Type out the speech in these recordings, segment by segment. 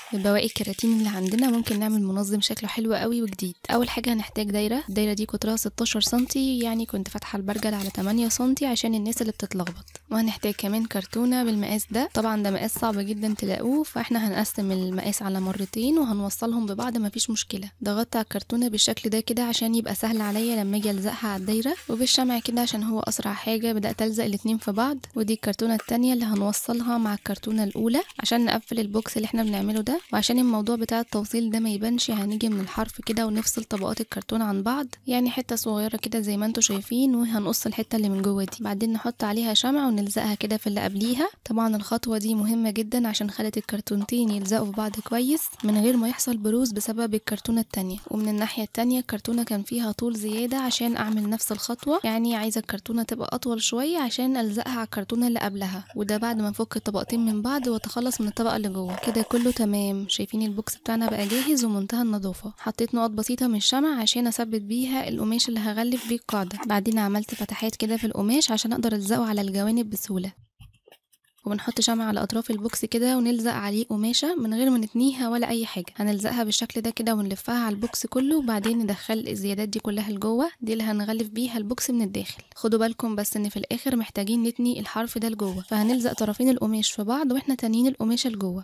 ببواقي الكراتين اللي عندنا ممكن نعمل منظم شكله حلو قوي وجديد اول حاجه هنحتاج دايره الدايره دي قطرها 16 سنتي يعني كنت فاتحه البرجل على 8 سنتي عشان الناس اللي بتتلخبط وهنحتاج كمان كرتونه بالمقاس ده طبعا ده مقاس صعب جدا تلاقوه فاحنا هنقسم المقاس على مرتين وهنوصلهم ببعض مفيش مشكله ضغطت على الكرتونه بالشكل ده كده عشان يبقى سهل عليا لما اجي الزقها على الدايره وبالشمع كده عشان هو اسرع حاجه بدات الزق الاتنين في بعض ودي الكرتونه التانية اللي هنوصلها مع الكرتونه الاولى عشان نقفل البوكس اللي احنا بنعمله ده وعشان الموضوع بتاع التوصيل ده ما يبانش هنيجي من الحرف كده ونفصل طبقات الكرتون عن بعض يعني حته صغيره كده زي ما انتم شايفين وهنقص الحته اللي من جوه دي بعدين نحط عليها شمع ونلزقها كده في اللي قبليها طبعا الخطوه دي مهمه جدا عشان خلت الكرتونتين يلزقوا في بعض كويس من غير ما يحصل بروز بسبب الكرتونه التانية ومن الناحيه التانية الكرتونه كان فيها طول زياده عشان اعمل نفس الخطوه يعني عايزه الكرتونه تبقى اطول شويه عشان الزقها على الكرتونه اللي قبلها وده بعد ما نفك الطبقتين من بعض واتخلص من الطبقه اللي جوه كده كله تمام شايفين البوكس بتاعنا بقى جاهز ومنتهى النظافه حطيت نقط بسيطه من الشمع عشان اثبت بيها القماش اللي هغلف بيه القاعده بعدين عملت فتحات كده في القماش عشان اقدر الزقه على الجوانب بسهوله وبنحط شمع على اطراف البوكس كده ونلزق عليه قماشه من غير ما نتنيها ولا اي حاجه هنلزقها بالشكل ده كده ونلفها على البوكس كله وبعدين ندخل الزيادات دي كلها لجوه دي اللي هنغلف بيها البوكس من الداخل خدوا بالكم بس ان في الاخر محتاجين نتني الحرف ده لجوه فهنلزق طرفين القماش في بعض واحنا تانيين القماشه لجوه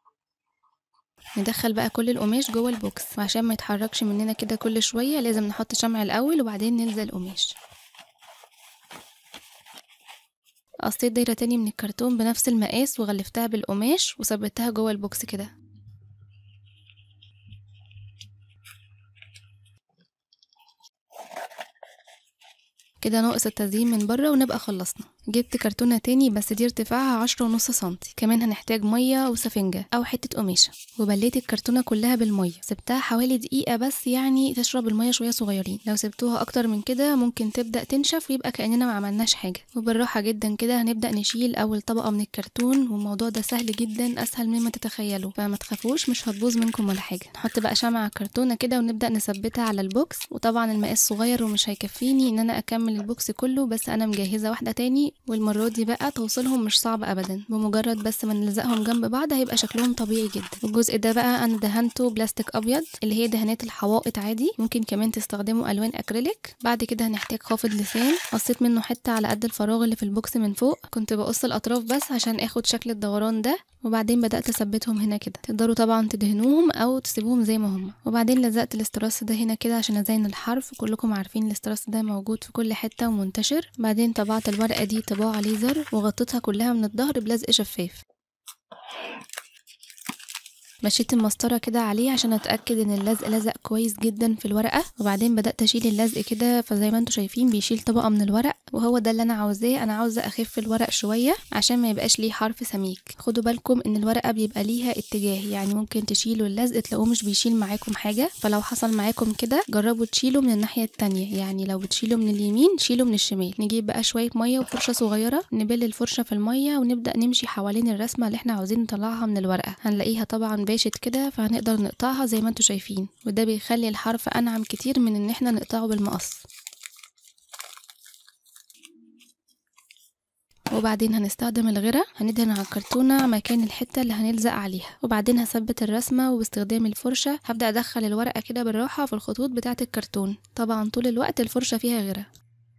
ندخل بقى كل القماش جوه البوكس وعشان ما يتحركش مننا كده كل شويه لازم نحط شمع الاول وبعدين نلزق القماش قصيت دايرة تاني من الكرتون بنفس المقاس وغلفتها بالقماش وثبتها جوه البوكس كده كده ناقص التزيين من بره ونبقى خلصنا جبت كرتونة تاني بس دي ارتفاعها عشرة ونص سنتي كمان هنحتاج مية وسفنجة أو حتة قماشة وبليت الكرتونة كلها بالمية سبتها حوالي دقيقة بس يعني تشرب المية شوية صغيرين لو سبتوها أكتر من كده ممكن تبدأ تنشف ويبقى كأننا ما عملناش حاجة وبالراحة جدا كده هنبدأ نشيل أول طبقة من الكرتون والموضوع ده سهل جدا أسهل مما تتخيلوا فما تخافوش مش هتبوظ منكم ولا حاجة نحط بقى شمع على الكرتونة كده ونبدأ نثبتها على البوكس وطبعا المقاس صغير ومش هيكفيني إن أنا أكمل البوكس كله بس أنا مجهزة واحدة تاني والمرة دي بقى توصيلهم مش صعب ابدا بمجرد بس ما نلزقهم جنب بعض هيبقى شكلهم طبيعي جدا والجزء ده بقى انا دهنته بلاستيك ابيض اللي هي دهانات الحوائط عادي ممكن كمان تستخدموا الوان اكريليك بعد كده هنحتاج خافض لسان قصيت منه حته على قد الفراغ اللي في البوكس من فوق كنت بقص الاطراف بس عشان اخد شكل الدوران ده وبعدين بدات اثبتهم هنا كده تقدروا طبعا تدهنوهم او تسيبوهم زي ما هم وبعدين لزقت الاستراس ده هنا كده عشان ازين الحرف كلكم عارفين الاستراس ده موجود في كل حته ومنتشر بعدين طبعت الورقه دي طباعه ليزر وغطيتها كلها من الظهر بلزق شفاف مشيت المسطرة كده عليه عشان اتأكد ان اللزق لزق كويس جدا في الورقة وبعدين بدأت اشيل اللزق كده فزي ما انتم شايفين بيشيل طبقة من الورق وهو ده اللي انا عاوزاه انا عاوزة اخف الورق شوية عشان ما يبقاش ليه حرف سميك خدوا بالكم ان الورقة بيبقى ليها اتجاه يعني ممكن تشيلوا اللزق تلاقوه مش بيشيل معاكم حاجة فلو حصل معاكم كده جربوا تشيلوا من الناحية التانية يعني لو بتشيلوا من اليمين شيلوا من الشمال نجيب بقى شوية مية وفرشة صغيرة نبل الفرشة في المية ونبدأ نمشي حوالين الرسمة اللي احنا عاوزين نطلعها من الورقة هنلاقيها طبعا باشت كده فهنقدر نقطعها زي ما انتم شايفين وده بيخلي الحرف انعم كتير من ان احنا نقطعه بالمقص وبعدين هنستخدم الغرة هندهن على الكرتونة مكان الحتة اللي هنلزق عليها وبعدين هثبت الرسمة وباستخدام الفرشة هبدأ أدخل الورقة كده بالراحة في الخطوط بتاعة الكرتون طبعا طول الوقت الفرشة فيها غرة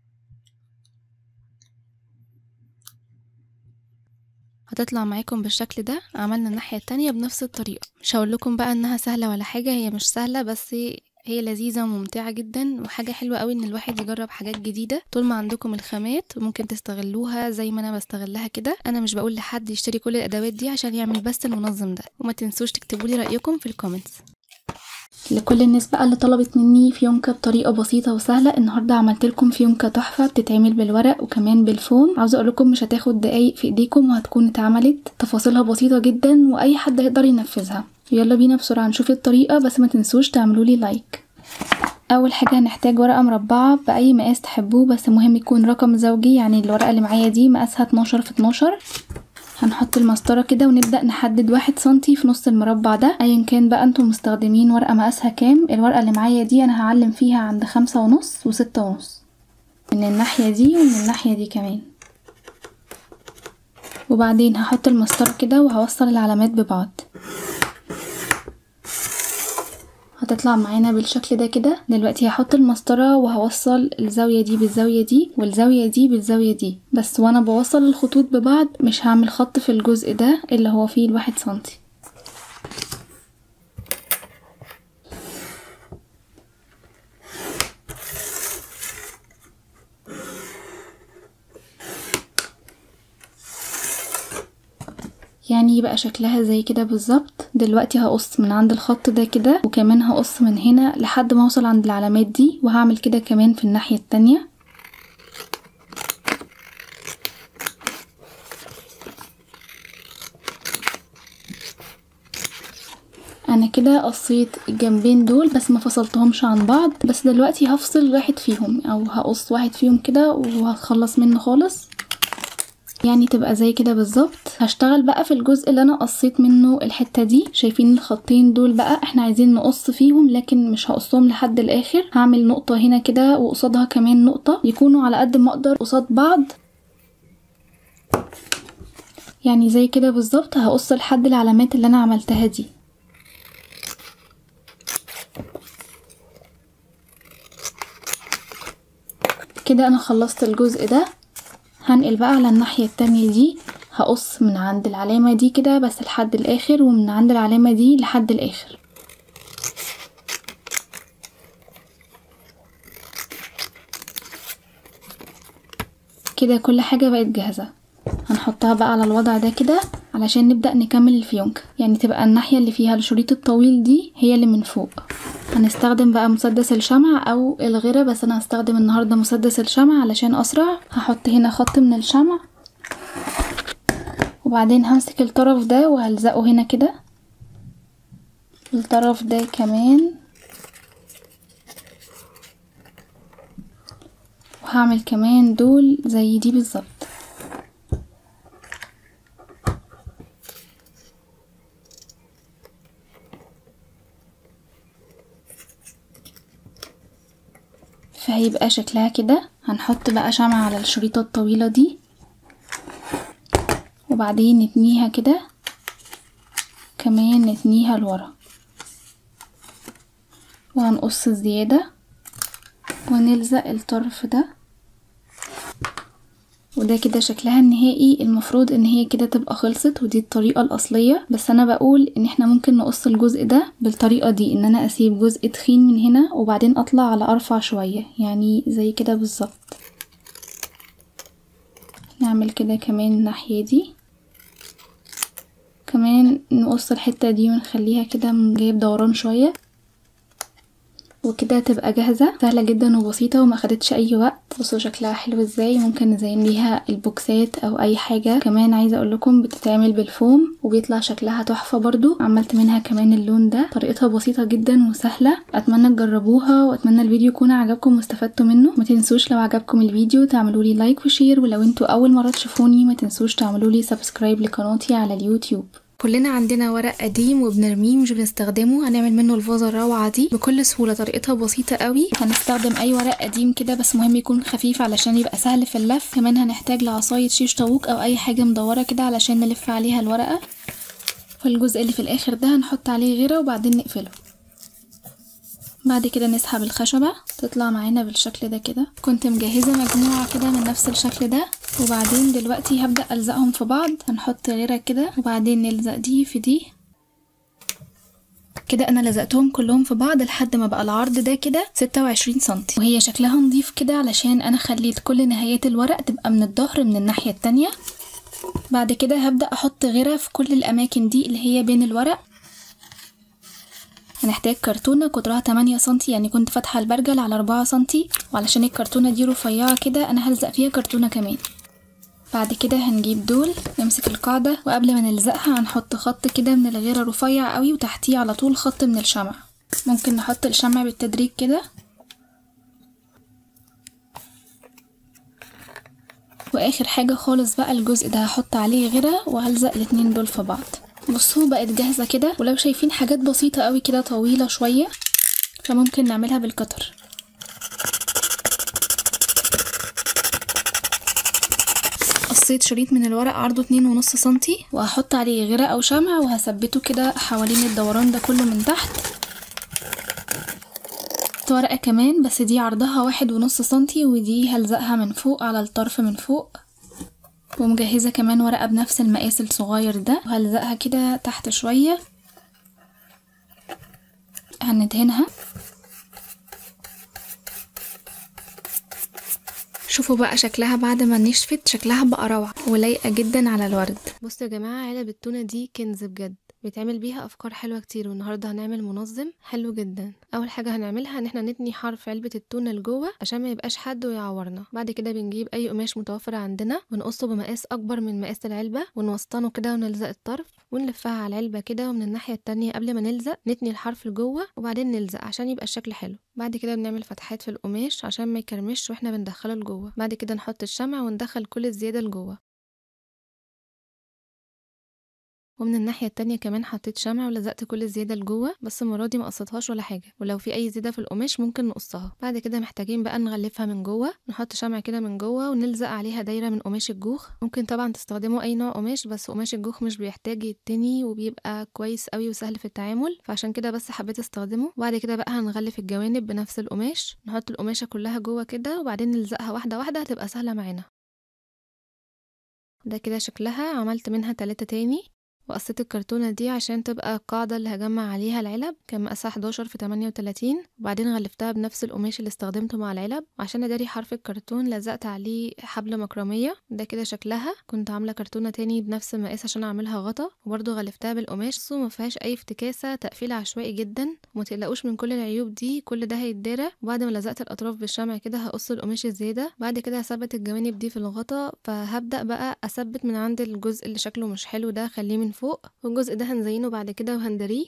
هتطلع معاكم بالشكل ده عملنا الناحية التانية بنفس الطريقة مش هقول لكم بقى انها سهلة ولا حاجة هي مش سهلة بس هي لذيذة وممتعة جدا وحاجة حلوة قوي ان الواحد يجرب حاجات جديدة طول ما عندكم الخامات ممكن تستغلوها زي ما انا بستغلها كده انا مش بقول لحد يشتري كل الادوات دي عشان يعمل بس المنظم ده وما تنسوش تكتبوا لي رأيكم في الكومنتس لكل الناس بقى اللي طلبت مني فيونكة بطريقة بسيطة وسهلة النهاردة عملت لكم فيونكة تحفة بتتعمل بالورق وكمان بالفوم عاوزة اقول لكم مش هتاخد دقايق في ايديكم وهتكون اتعملت تفاصيلها بسيطة جدا واي حد هيقدر ينفذها يلا بينا بسرعة نشوف الطريقة بس ما تنسوش تعملوا لي لايك اول حاجة هنحتاج ورقة مربعة باي مقاس تحبوه بس مهم يكون رقم زوجي يعني الورقة اللي معايا دي مقاسها 12 في 12 هنحط المسطرة كده ونبدأ نحدد واحد سنتي في نص المربع ده ايا كان بقى انتم مستخدمين ورقة مقاسها كام الورقة اللي معايا دي انا هعلم فيها عند خمسة ونص وستة ونص من الناحية دي ومن الناحية دي كمان وبعدين هحط المسطرة كده وهوصل العلامات ببعض هتطلع معانا بالشكل ده كده دلوقتي هحط المسطرة وهوصل الزاوية دي بالزاوية دي والزاوية دي بالزاوية دي بس وانا بوصل الخطوط ببعض مش هعمل خط في الجزء ده اللي هو فيه الواحد سنتي يعني يبقى شكلها زي كده بالظبط دلوقتي هقص من عند الخط ده كده وكمان هقص من هنا لحد ما اوصل عند العلامات دي وهعمل كده كمان في الناحية التانية انا كده قصيت الجنبين دول بس ما فصلتهمش عن بعض بس دلوقتي هفصل واحد فيهم او هقص واحد فيهم كده وهتخلص منه خالص يعني تبقى زي كده بالظبط هشتغل بقى في الجزء اللي انا قصيت منه الحته دي شايفين الخطين دول بقى احنا عايزين نقص فيهم لكن مش هقصهم لحد الاخر هعمل نقطه هنا كده وقصادها كمان نقطه يكونوا على قد ما اقدر قصاد بعض يعني زي كده بالظبط هقص لحد العلامات اللي انا عملتها دي كده انا خلصت الجزء ده هنقل بقى على الناحية التانية دي هقص من عند العلامة دي كده بس لحد الآخر ومن عند العلامة دي لحد الآخر كده كل حاجة بقت جاهزة هنحطها بقى على الوضع ده كده علشان نبدأ نكمل الفيونكة يعني تبقى الناحية اللي فيها الشريط الطويل دي هي اللي من فوق هنستخدم بقى مسدس الشمع او الغيرة بس انا هستخدم النهاردة مسدس الشمع علشان اسرع هحط هنا خط من الشمع وبعدين همسك الطرف ده وهلزقه هنا كده الطرف ده كمان وهعمل كمان دول زي دي بالظبط فهيبقى شكلها كده هنحط بقى شمعة على الشريطة الطويلة دي وبعدين نتنيها كده كمان نتنيها لورا وهنقص الزيادة ونلزق الطرف ده وده كده شكلها النهائي المفروض ان هي كده تبقى خلصت ودي الطريقة الاصلية بس انا بقول ان احنا ممكن نقص الجزء ده بالطريقة دي ان انا اسيب جزء تخين من هنا وبعدين اطلع على ارفع شوية يعني زي كده بالظبط نعمل كده كمان الناحية دي كمان نقص الحتة دي ونخليها كده جايب دوران شوية وكده تبقى جاهزة سهلة جدا وبسيطة وما خدتش اي وقت بصوا شكلها حلو ازاي ممكن نزين بيها البوكسات او اي حاجة كمان عايزة اقول لكم بتتعمل بالفوم وبيطلع شكلها تحفة برضو عملت منها كمان اللون ده طريقتها بسيطة جدا وسهلة اتمنى تجربوها واتمنى الفيديو يكون عجبكم واستفدتوا منه ما تنسوش لو عجبكم الفيديو تعملوا لي لايك وشير ولو انتوا اول مرة تشوفوني ما تنسوش تعملوا لي سبسكرايب لقناتي على اليوتيوب كلنا عندنا ورق قديم وبنرميه مش بنستخدمه هنعمل منه الفازة الروعة دي بكل سهولة طريقتها بسيطة قوي هنستخدم اي ورق قديم كده بس مهم يكون خفيف علشان يبقى سهل في اللف كمان هنحتاج لعصاية شيش طاووق او اي حاجة مدورة كده علشان نلف عليها الورقة والجزء اللي في الاخر ده هنحط عليه غيرة وبعدين نقفله بعد كده نسحب الخشبة تطلع معانا بالشكل ده كده كنت مجهزة مجموعة كده من نفس الشكل ده وبعدين دلوقتي هبدأ ألزقهم في بعض هنحط غيرة كده وبعدين نلزق دي في دي كده انا لزقتهم كلهم في بعض لحد ما بقى العرض ده كده 26 سنتي وهي شكلها نضيف كده علشان انا خليت كل نهايات الورق تبقى من الظهر من الناحية التانية بعد كده هبدأ احط غيرة في كل الاماكن دي اللي هي بين الورق هنحتاج كرتونة قطرها 8 سنتي يعني كنت فاتحة البرجل على 4 سنتي وعلشان الكرتونة دي رفيعة كده انا هلزق فيها كرتونة كمان بعد كده هنجيب دول نمسك القاعدة وقبل ما نلزقها هنحط خط كده من الغيرة رفيع قوي وتحتيه على طول خط من الشمع ممكن نحط الشمع بالتدريج كده واخر حاجة خالص بقى الجزء ده هحط عليه غيرة وهلزق الاتنين دول في بعض بصوا بقت جاهزة كده ولو شايفين حاجات بسيطة قوي كده طويلة شوية فممكن نعملها بالقطر قصيت شريط من الورق عرضه اتنين ونص سنتي وهحط عليه غيرة او شمع وهثبته كده حوالين الدوران ده كله من تحت جهزت ورقة كمان بس دي عرضها واحد ونص سنتي ودي هلزقها من فوق على الطرف من فوق ومجهزة كمان ورقة بنفس المقاس الصغير ده وهلزقها كده تحت شوية هندهنها شوفوا بقى شكلها بعد ما نشفت شكلها بقى روعة ولايقة جدا على الورد بصوا يا جماعة علب التونة دي كنز بجد بيتعمل بيها افكار حلوه كتير والنهارده هنعمل منظم حلو جدا اول حاجه هنعملها ان احنا نتني حرف علبه التونه لجوه عشان ما يبقاش حد ويعورنا بعد كده بنجيب اي قماش متوفر عندنا ونقصه بمقاس اكبر من مقاس العلبه ونوسطنه كده ونلزق الطرف ونلفها على العلبه كده ومن الناحيه التانية قبل ما نلزق نتني الحرف لجوه وبعدين نلزق عشان يبقى الشكل حلو بعد كده بنعمل فتحات في القماش عشان ما يكرمش واحنا بندخله لجوه بعد كده نحط الشمع وندخل كل الزياده لجوه ومن الناحية التانية كمان حطيت شمع ولزقت كل الزيادة لجوه بس المرة دي ما قصيتهاش ولا حاجة ولو في أي زيادة في القماش ممكن نقصها بعد كده محتاجين بقى نغلفها من جوه نحط شمع كده من جوه ونلزق عليها دايرة من قماش الجوخ ممكن طبعا تستخدموا أي نوع قماش بس قماش الجوخ مش بيحتاج يتني وبيبقى كويس قوي وسهل في التعامل فعشان كده بس حبيت استخدمه وبعد كده بقى هنغلف الجوانب بنفس القماش نحط القماشة كلها جوه كده وبعدين نلزقها واحدة واحدة هتبقى سهلة معانا ده كده شكلها عملت منها تلاتة تاني وقصيت الكرتونة دي عشان تبقى القاعدة اللي هجمع عليها العلب كان مقاسها 11 في 38 وبعدين غلفتها بنفس القماش اللي استخدمته مع العلب وعشان اداري حرف الكرتون لزقت عليه حبل مكرمية ده كده شكلها كنت عاملة كرتونة تاني بنفس المقاس عشان اعملها غطا وبرضه غلفتها بالقماش وما فيهاش اي افتكاسة تقفيل عشوائي جدا وما تقلقوش من كل العيوب دي كل ده هيتدارى وبعد ما لزقت الاطراف بالشمع كده هقص القماش الزيادة بعد كده هثبت الجوانب دي في الغطا فهبدأ بقى اثبت من عند الجزء اللي شكله مش حلو ده خليه من فوق والجزء ده هنزينه بعد كده وهندريه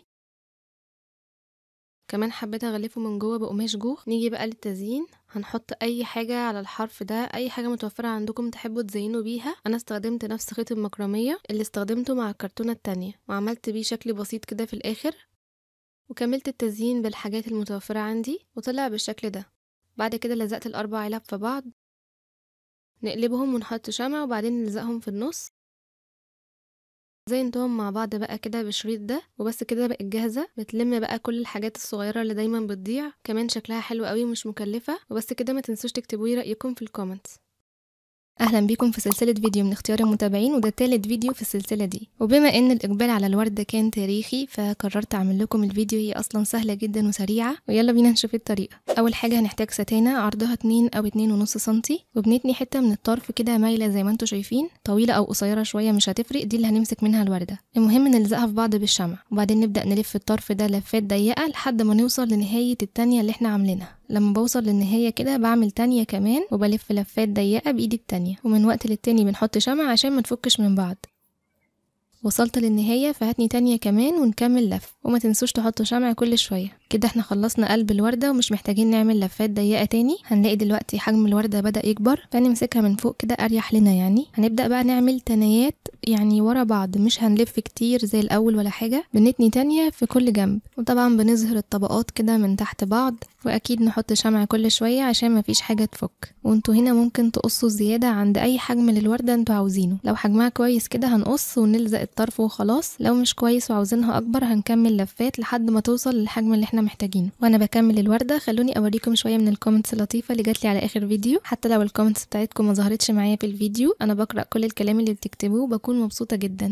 كمان حبيت اغلفه من جوه بقماش جوخ نيجي بقى للتزيين هنحط اي حاجة على الحرف ده اي حاجة متوفرة عندكم تحبوا تزينوا بيها انا استخدمت نفس خيط المكرمية اللي استخدمته مع الكرتونة التانية وعملت بيه شكل بسيط كده في الاخر وكملت التزيين بالحاجات المتوفرة عندي وطلع بالشكل ده بعد كده لزقت الاربع علب في بعض نقلبهم ونحط شمع وبعدين نلزقهم في النص زينتهم مع بعض بقى كده بالشريط ده وبس كده بقت جاهزة بتلم بقى كل الحاجات الصغيرة اللي دايما بتضيع كمان شكلها حلو قوي ومش مكلفة وبس كده ما تنسوش تكتبوا لي رأيكم في الكومنتس اهلا بيكم في سلسله فيديو من اختيار المتابعين وده تالت فيديو في السلسله دي وبما ان الاقبال على الورد كان تاريخي فقررت اعمل لكم الفيديو هي اصلا سهله جدا وسريعه ويلا بينا نشوف الطريقه اول حاجه هنحتاج ستانه عرضها 2 او 2 ونص سنتي وبنتني حته من الطرف كده مايله زي ما انتم شايفين طويله او قصيره شويه مش هتفرق دي اللي هنمسك منها الورده المهم نلزقها في بعض بالشمع وبعدين نبدا نلف الطرف ده لفات ضيقه لحد ما نوصل لنهايه التانية اللي احنا عاملينها لما بوصل للنهاية كده بعمل تانية كمان وبلف لفات ضيقة بإيدي التانية ومن وقت للتاني بنحط شمع عشان ما نفكش من بعض وصلت للنهاية فهاتني تانية كمان ونكمل لف وما تنسوش تحطوا شمع كل شوية كده احنا خلصنا قلب الوردة ومش محتاجين نعمل لفات ضيقة تاني هنلاقي دلوقتي حجم الوردة بدأ يكبر فنمسكها من فوق كده أريح لنا يعني هنبدأ بقى نعمل تنايات يعني ورا بعض مش هنلف كتير زي الأول ولا حاجة بنتني تانية في كل جنب وطبعا بنظهر الطبقات كده من تحت بعض وأكيد نحط شمع كل شوية عشان مفيش حاجة تفك وانتوا هنا ممكن تقصوا زيادة عند أي حجم للوردة انتوا عاوزينه لو حجمها كويس كده هنقص ونلزق الطرف وخلاص لو مش كويس وعاوزينها أكبر هنكمل لفات لحد ما توصل للحجم اللي احنا محتاجينه وانا بكمل الوردة خلوني اوريكم شوية من الكومنتس اللطيفة اللي جاتلي على اخر فيديو حتى لو الكومنتس بتاعتكم ما ظهرتش معايا في الفيديو انا بقرأ كل الكلام اللي بتكتبوه بكون مبسوطة جدا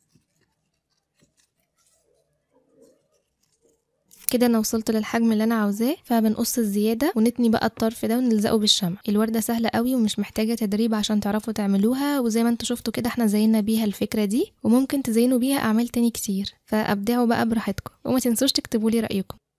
كده انا وصلت للحجم اللي انا عاوزاه فبنقص الزياده ونتني بقى الطرف ده ونلزقه بالشمع الورده سهله قوي ومش محتاجه تدريب عشان تعرفوا تعملوها وزي ما انتوا شفتوا كده احنا زينا بيها الفكره دي وممكن تزينوا بيها اعمال تاني كتير فابدعوا بقى براحتكم وما تنسوش تكتبوا لي رايكم